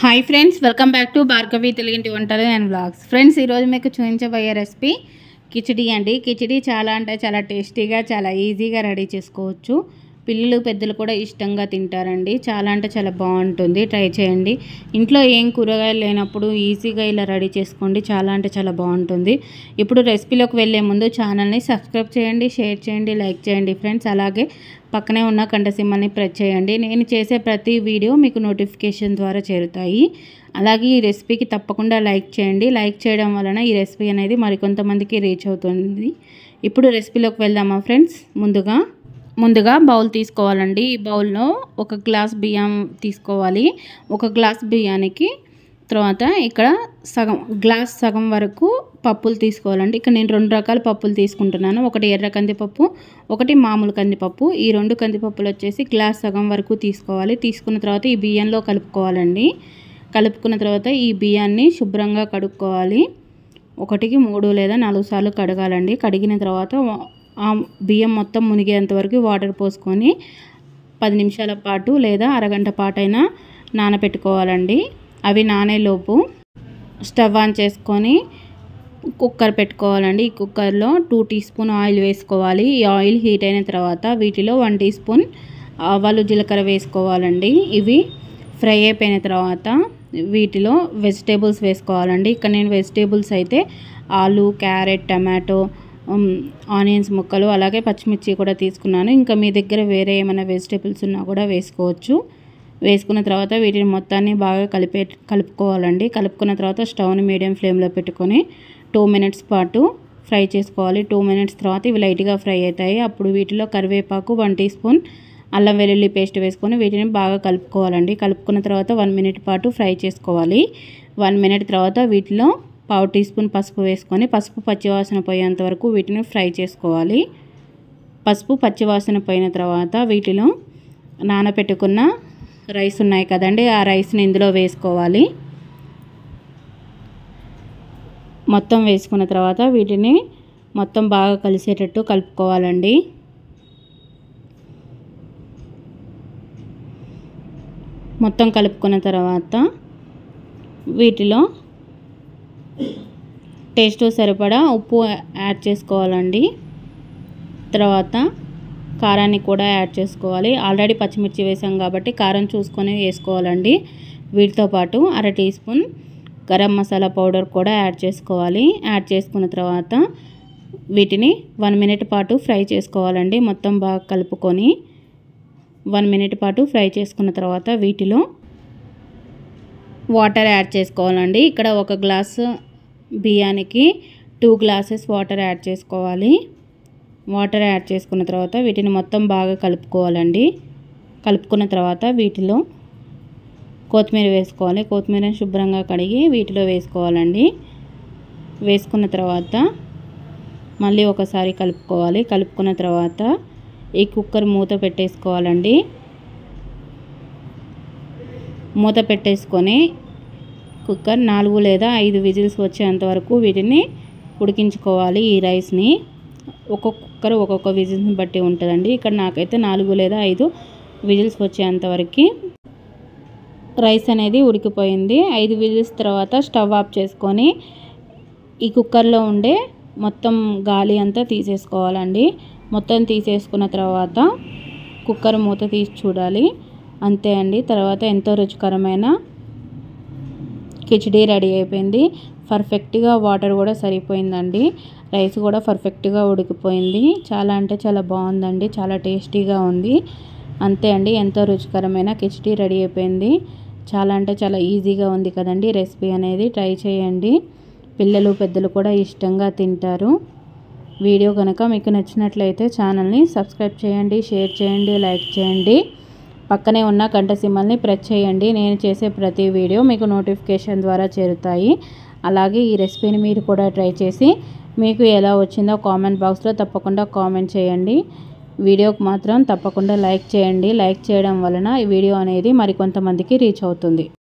hi friends welcome back to Bhargavi తెలుగింటి వంటలు and vlogs friends ఈరోజు మీకు చూపించబోయే రెసిపీ కిచిడి అండి కిచిడి చాలా అంటే చాలా టేస్టీగా చాలా ఈజీగా రెడీ చేసుకోవచ్చు పిల్లలు పెద్దలు కూడా ఇష్టంగా తింటారండి చాలా అంటే చాలా బాగుంటుంది ట్రై చేయండి ఇంట్లో ఏం కూరగాయలు లేనప్పుడు ఈజీగా ఇలా రెడీ చేసుకోండి చాలా అంటే చాలా బాగుంటుంది ఇప్పుడు రెసిపీలోకి వెళ్ళే ముందు ఛానల్ని సబ్స్క్రైబ్ చేయండి షేర్ చేయండి లైక్ చేయండి ఫ్రెండ్స్ అలాగే పక్కనే ఉన్న కంట సింబల్ని ప్రెస్ చేయండి నేను చేసే ప్రతి వీడియో మీకు నోటిఫికేషన్ ద్వారా చేరుతాయి అలాగే ఈ రెసిపీకి తప్పకుండా లైక్ చేయండి లైక్ చేయడం వలన ఈ రెసిపీ అనేది మరికొంతమందికి రీచ్ అవుతుంది ఇప్పుడు రెసిపీలోకి వెళ్దామా ఫ్రెండ్స్ ముందుగా ముందుగా బౌల్ తీసుకోవాలండి ఈ బౌల్లో ఒక గ్లాస్ బియ్యం తీసుకోవాలి ఒక గ్లాస్ బియ్యానికి తర్వాత ఇక్కడ సగం గ్లాస్ సగం వరకు పప్పులు తీసుకోవాలండి ఇక్కడ నేను రెండు రకాల పప్పులు తీసుకుంటున్నాను ఒకటి ఎర్ర కందిపప్పు ఒకటి మామూలు కందిపప్పు ఈ రెండు కందిపప్పులు వచ్చేసి గ్లాస్ సగం వరకు తీసుకోవాలి తీసుకున్న తర్వాత ఈ బియ్యంలో కలుపుకోవాలండి కలుపుకున్న తర్వాత ఈ బియ్యాన్ని శుభ్రంగా కడుక్కోవాలి ఒకటికి మూడు లేదా నాలుగు సార్లు కడగాలండి కడిగిన తర్వాత ఆ బియ్యం మొత్తం మునిగేంత వరకు వాటర్ పోసుకొని పది నిమిషాల పాటు లేదా అరగంట పాటు అయినా నానబెట్టుకోవాలండి అవి నానేలోపు స్టవ్ ఆన్ చేసుకొని కుక్కర్ పెట్టుకోవాలండి ఈ కుక్కర్లో టూ టీ స్పూన్ ఆయిల్ వేసుకోవాలి ఈ ఆయిల్ హీట్ అయిన తర్వాత వీటిలో వన్ టీ స్పూన్ ఆవాలు జీలకర్ర వేసుకోవాలండి ఇవి ఫ్రై అయిపోయిన తర్వాత వీటిలో వెజిటేబుల్స్ వేసుకోవాలండి ఇక్కడ నేను వెజిటేబుల్స్ అయితే ఆలు క్యారెట్ టమాటో ఆనియన్స్ ముక్కలు అలాగే పచ్చిమిర్చి కూడా తీసుకున్నాను ఇంకా మీ దగ్గర వేరే ఏమైనా వెజిటేబుల్స్ ఉన్నా కూడా వేసుకోవచ్చు వేసుకున్న తర్వాత వీటిని మొత్తాన్ని బాగా కలిపే కలుపుకోవాలండి కలుపుకున్న తర్వాత స్టవ్ని మీడియం ఫ్లేమ్లో పెట్టుకొని టూ మినిట్స్ పాటు ఫ్రై చేసుకోవాలి టూ మినిట్స్ తర్వాత ఇవి లైట్గా ఫ్రై అవుతాయి అప్పుడు వీటిలో కరివేపాకు వన్ టీ స్పూన్ అల్లం వెల్లుల్లి పేస్ట్ వేసుకొని వీటిని బాగా కలుపుకోవాలండి కలుపుకున్న తర్వాత వన్ మినిట్ పాటు ఫ్రై చేసుకోవాలి వన్ మినిట్ తర్వాత వీటిలో పావు టీ స్పూన్ పసుపు వేసుకొని పసుపు పచ్చివాసన పోయేంత వరకు వీటిని ఫ్రై చేసుకోవాలి పసుపు పచ్చివాసన పోయిన తర్వాత వీటిలో నానబెట్టుకున్న రైస్ ఉన్నాయి కదండి ఆ రైస్ని ఇందులో వేసుకోవాలి మొత్తం వేసుకున్న తర్వాత వీటిని మొత్తం బాగా కలిసేటట్టు కలుపుకోవాలండి మొత్తం కలుపుకున్న తర్వాత వీటిలో టేస్ట్ సరిపడా ఉప్పు యాడ్ చేసుకోవాలండి తర్వాత కారాన్ని కూడా యాడ్ చేసుకోవాలి ఆల్రెడీ పచ్చిమిర్చి వేసాం కాబట్టి కారం చూసుకొని వేసుకోవాలండి వీటితో పాటు అర teaspoon garam masala powder కూడా యాడ్ చేసుకోవాలి యాడ్ చేసుకున్న తర్వాత వీటిని వన్ మినిట్ పాటు ఫ్రై చేసుకోవాలండి మొత్తం బాగా కలుపుకొని వన్ మినిట్ పాటు ఫ్రై చేసుకున్న తర్వాత వీటిలో వాటర్ యాడ్ చేసుకోవాలండి ఇక్కడ ఒక గ్లాసు బియ్యానికి టూ గ్లాసెస్ వాటర్ యాడ్ చేసుకోవాలి వాటర్ యాడ్ చేసుకున్న తర్వాత వీటిని మొత్తం బాగా కలుపుకోవాలండి కలుపుకున్న తర్వాత వీటిలో కొత్తిమీర వేసుకోవాలి కొత్తిమీరని శుభ్రంగా కడిగి వీటిలో వేసుకోవాలండి వేసుకున్న తర్వాత మళ్ళీ ఒకసారి కలుపుకోవాలి కలుపుకున్న తర్వాత ఈ కుక్కర్ మూత పెట్టేసుకోవాలండి మూత పెట్టేసుకొని కుక్కర్ నాలుగు లేదా ఐదు విజిల్స్ వచ్చేంత వరకు వీటిని ఉడికించుకోవాలి ఈ రైస్ని ఒక్కొక్క కుక్కర్ ఒక్కొక్క విజిల్స్ని బట్టి ఉంటుందండి ఇక్కడ నాకైతే నాలుగు లేదా ఐదు విజిల్స్ వచ్చేంత వరకు రైస్ అనేది ఉడికిపోయింది ఐదు విజిల్స్ తర్వాత స్టవ్ ఆఫ్ చేసుకొని ఈ కుక్కర్లో ఉండే మొత్తం గాలి అంతా తీసేసుకోవాలండి మొత్తం తీసేసుకున్న తర్వాత కుక్కర్ మూత తీసి చూడాలి అంతే అండి తర్వాత ఎంతో రుచికరమైన కిచడీ రెడీ అయిపోయింది పర్ఫెక్ట్గా వాటర్ కూడా సరిపోయిందండి రైస్ కూడా పర్ఫెక్ట్గా ఉడికిపోయింది చాలా అంటే చాలా బాగుందండి చాలా టేస్టీగా ఉంది అంతే అండి ఎంతో రుచికరమైన కిచడీ రెడీ అయిపోయింది చాలా అంటే చాలా ఈజీగా ఉంది కదండి రెసిపీ అనేది ట్రై చేయండి పిల్లలు పెద్దలు కూడా ఇష్టంగా తింటారు వీడియో కనుక మీకు నచ్చినట్లయితే ఛానల్ని సబ్స్క్రైబ్ చేయండి షేర్ చేయండి లైక్ చేయండి పక్కనే ఉన్న గంట సింబల్ని ప్రెస్ చేయండి నేను చేసే ప్రతి వీడియో మీకు నోటిఫికేషన్ ద్వారా చేరుతాయి అలాగే ఈ రెసిపీని మీరు కూడా ట్రై చేసి మీకు ఎలా వచ్చిందో కామెంట్ బాక్స్లో తప్పకుండా కామెంట్ చేయండి వీడియోకి మాత్రం తప్పకుండా లైక్ చేయండి లైక్ చేయడం వలన ఈ వీడియో అనేది మరికొంతమందికి రీచ్ అవుతుంది